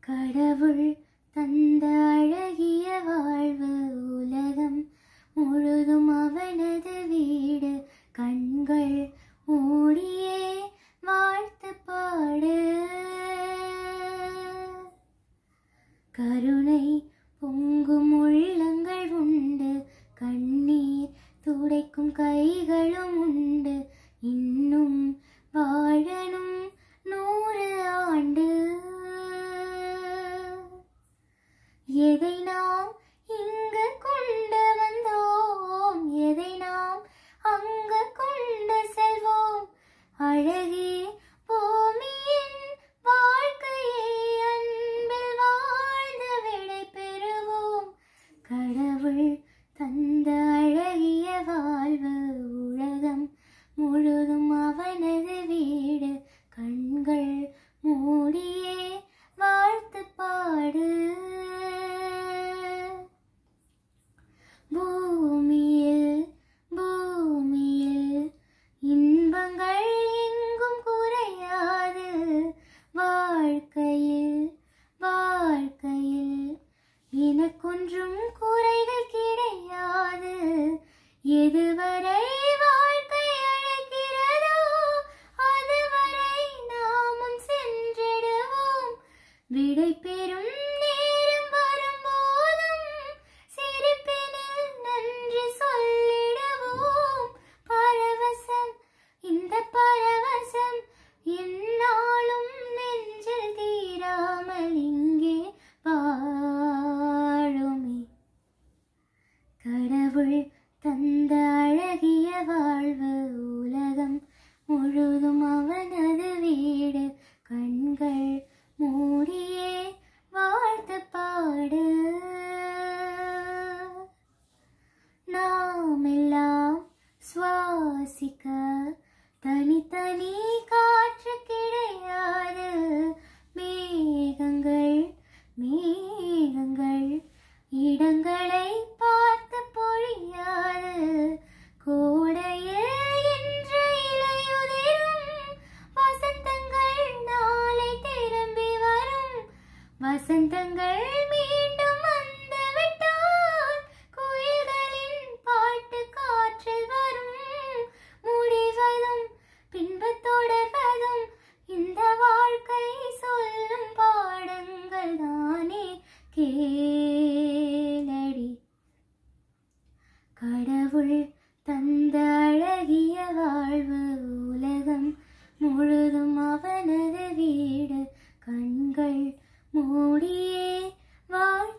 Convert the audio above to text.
கடவுள் தந்த அழகிய வாழ்வு உலகம் முழுதும் அவனது வீடு கண்கள் மூடியே வாழ்த்து பாடு கருணை பொங்கும் உள்ளங்கள் உண்டு கண்ணீர் துடைக்கும் கைகளும் உண்டு இன்னும் வாழணும் நூறு ஆண்டு எதை நாம் இங்கு கொண்டு வந்தோம் எதை நாம் அங்கு கொண்டு செல்வோம் அழகே பூமியின் வாழ்க்கையை அன்பில் வாழ்ந்து விடை பெறுவோம் கடவுள் தந்த அழகிய வாழ்வு உலகம் முழுதும் அவனது வீடு கண்கள் மூடியே வாழ்த்து பாடு பூமியில் பூமியில் இன்பங்கள் எங்கும் குறையாது வாழ்க்கையில் வாழ்க்கையில் எனக்கொன்றும் குறைகள் கிடையாது எதுவரை வாழ்க்கை அழைக்கிறதோ அதுவரை நாமும் சென்றிடுவோம் விடை பெறும் நேரம் வரும்போதும் சிரிப்பினில் நன்றி சொல்லிடுவோம் பரவசம் இந்த பரவசம் என்னாலும் நெஞ்சில் தீராமல் இங்கே வாழுமே கடவுள் தந்த அழகிய வாழ்வு உலகம் முழுதும் அவனது வீடு கண்கள் மூடியே வாழ்த்து பாடு நாம் எல்லாம் சுவாசிக்க தனித்தனி காற்று கிடையாது மேகங்கள் மேகங்கள் இடங்களை பார்த்து பொழியாது கோடையில் இன்று இலையுதிரும் வசந்தங்கள் நாளை திரும்பி வரும் வசந்தங்கள் மீண்டும் வந்து விட்டால் குயில்களின் பாட்டு காற்றில் வரும் முடிவதும் பின்பு தொடர்வதும் இந்த வாழ்க்கை சொல்லும் பாடங்கள் தானே கேளடி கடவுள் தந்த அழகிய வாழ்வு உலகம் முழுதும் அவனது வீடு கண்கள் மூடியே வாழ்